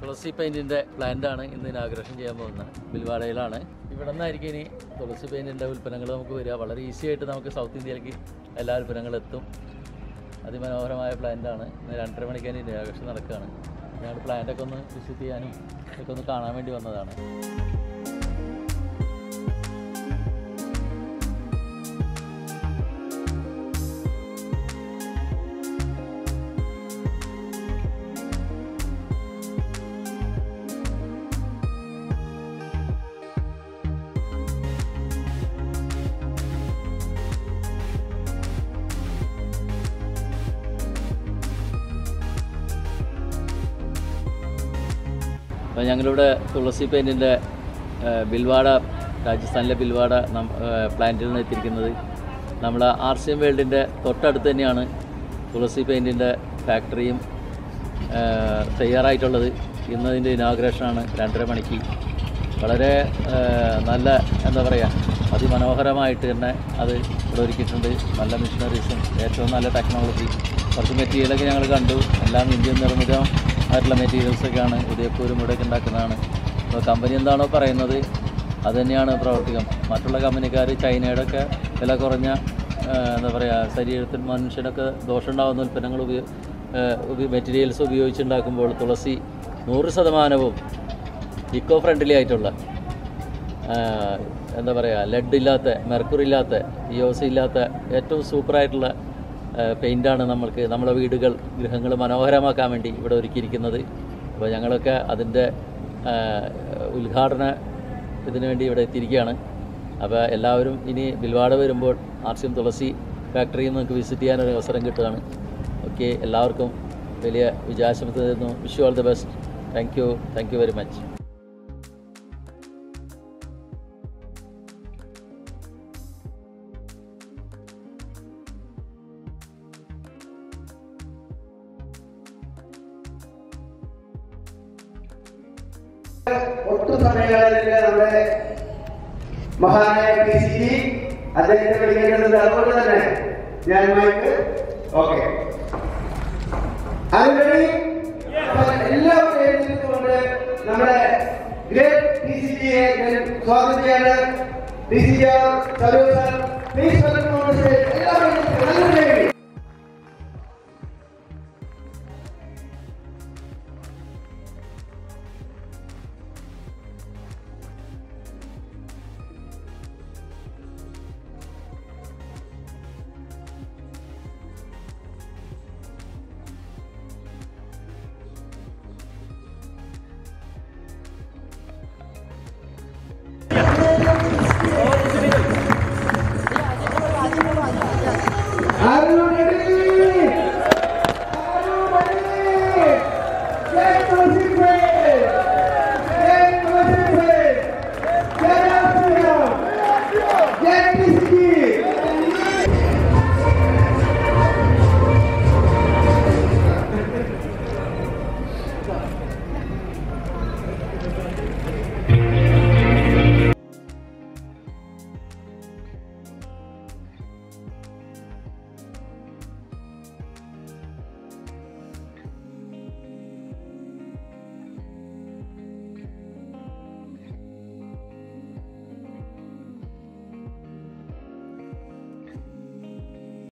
തുളസി പെയിൻറ്റിൻ്റെ പ്ലാന്റാണ് ഇന്ന് ഇനാഗ്രേഷൻ ചെയ്യാൻ പോകുന്നത് ബിൽവാടയിലാണ് ഇവിടെ നിന്നായിരിക്കും ഇനി തുളസി പെയിൻറ്റിൻ്റെ ഉൽപ്പന്നങ്ങൾ നമുക്ക് വരിക വളരെ ഈസി ആയിട്ട് നമുക്ക് സൗത്ത് ഇന്ത്യയിലേക്ക് എല്ലാ ഉൽപ്പന്നങ്ങളും എത്തും അതിമനോഹരമായ പ്ലാന്റാണ് ഇന്ന് രണ്ടര മണിക്ക് തന്നെ ഇനാഗ്രേഷൻ നടക്കുകയാണ് ഞങ്ങൾ പ്ലാന്റൊക്കെ ഒന്ന് വിസിറ്റ് ചെയ്യാനും ഒക്കെ ഒന്ന് കാണാൻ വേണ്ടി വന്നതാണ് അപ്പോൾ ഞങ്ങളിവിടെ തുളസി പെയിൻറ്റിൻ്റെ ബിൽവാഡ രാജസ്ഥാനിലെ ബിൽവാഡ നം പ്ലാന്റിൽ നിന്ന് എത്തിയിരിക്കുന്നത് നമ്മൾ ആർ സി എം വേൾഡിൻ്റെ തൊട്ടടുത്ത് തന്നെയാണ് തുളസി പെയിൻറ്റിൻ്റെ ഫാക്ടറിയും ആ, തയ്യാറായിട്ടുള്ളത് ഇന്ന് അതിൻ്റെ ഇനാഗ്രേഷനാണ് രണ്ടര മണിക്ക് വളരെ ആ, നല്ല എന്താ പറയുക അതിമനോഹരമായിട്ട് തന്നെ അത് ഇവിടെ ഒരുക്കിയിട്ടുണ്ട് നല്ല മെഷീനറീസും ഏറ്റവും നല്ല ടെക്നോളജി കുറച്ച് മെറ്റീരിയലൊക്കെ ഞങ്ങൾ കണ്ടു എല്ലാം ഇന്ത്യൻ നിർമ്മിതം ആയിട്ടുള്ള മെറ്റീരിയൽസൊക്കെയാണ് ഉദയപൂരും ഇവിടെയൊക്കെ ഉണ്ടാക്കുന്നതാണ് അപ്പോൾ കമ്പനി എന്താണോ പറയുന്നത് അത് തന്നെയാണ് പ്രവർത്തികം മറ്റുള്ള കമ്പനിക്കാർ ചൈനയുടെ ഒക്കെ വില കുറഞ്ഞ ആ, എന്താ പറയുക ശരീരത്തിൽ മനുഷ്യനൊക്കെ ദോഷമുണ്ടാകുന്ന ഉൽപ്പന്നങ്ങൾ ഉപയോ മെറ്റീരിയൽസ് ഉപയോഗിച്ചുണ്ടാക്കുമ്പോൾ തുളസി നൂറ് ശതമാനവും ഇക്കോ ഫ്രണ്ട്ലി ആയിട്ടുള്ള ആ, എന്താ പറയുക ലെഡ് ഇല്ലാത്ത മെർക്കുറി ഇല്ലാത്ത ഇയോസ് ഇല്ലാത്ത ഏറ്റവും സൂപ്പറായിട്ടുള്ള പെയിൻ്റാണ് നമ്മൾക്ക് നമ്മുടെ വീടുകൾ ഗൃഹങ്ങൾ മനോഹരമാക്കാൻ വേണ്ടി ഇവിടെ ഒരുക്കിയിരിക്കുന്നത് അപ്പോൾ ഞങ്ങളൊക്കെ അതിൻ്റെ ആ, ഉദ്ഘാടന ഇതിനു വേണ്ടി ഇവിടെ എത്തിയിരിക്കുകയാണ് അപ്പോൾ എല്ലാവരും ഇനി ബിൽവാട വരുമ്പോൾ ആർസിയം തുളസി ഫാക്ടറിയിൽ നിങ്ങൾക്ക് വിസിറ്റ് ചെയ്യാനൊരു അവസരം കിട്ടുകയാണ് ഓക്കെ എല്ലാവർക്കും വലിയ വിജയാശംസ തരുന്നു wish all the best thank you thank you very much ഒട്ടും സമയങ്ങളില്ല നമ്മുടെ മഹാനായ പി സി ജി അദ്ദേഹത്തെ വിളിക്കേണ്ടത് അതുകൊണ്ട് തന്നെ ഞാൻ മൈക്ക് ഓക്കെ അതിനുവേണ്ടി എല്ലാവരും എഴുതിക്കൊണ്ട് നമ്മുടെ ഗ്രേറ്റ് പി സി ജിയെ ഞാൻ സ്വാഗതം ചെയ്യാണ് P C G sir please welcome എല്ലാവരും നല്ലൊരു